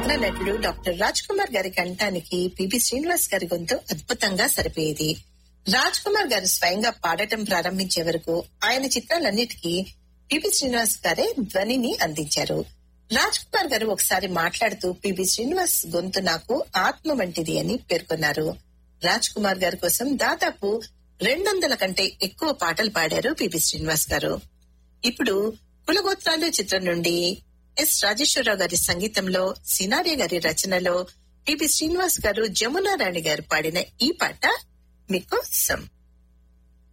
చిత్ర నటుడు డాక్టర్ రాజ్ కుమార్ గారి కంఠానికి పిబి శ్రీనివాస్ గారి గొంతు అద్భుతంగా సరిపోయేది రాజ్ కుమార్ గారు స్వయంగా పాడటం ప్రారంభించే వరకు ఆయన చిత్రాలన్నిటికీ పిబి శ్రీనివాస్ గారే ధ్వనిని అందించారు రాజ్ కుమార్ గారు ఒకసారి మాట్లాడుతూ పిబి శ్రీనివాస్ గొంతు నాకు ఆత్మ వంటిది అని పేర్కొన్నారు రాజ్ కుమార్ గారి కోసం దాదాపు రెండు వందల కంటే ఎక్కువ పాటలు పాడారు పిబి శ్రీనివాస్ గారు ఇప్పుడు కులగోత్రాలు చిత్రం నుండి ఎస్ రాజేశ్వరరావు గారి సంగీతంలో సినారి గారి రచనలో పిబి శ్రీనివాస్ గారు జమునా రాణి గారు పాడిన ఈ పాట మీకోసం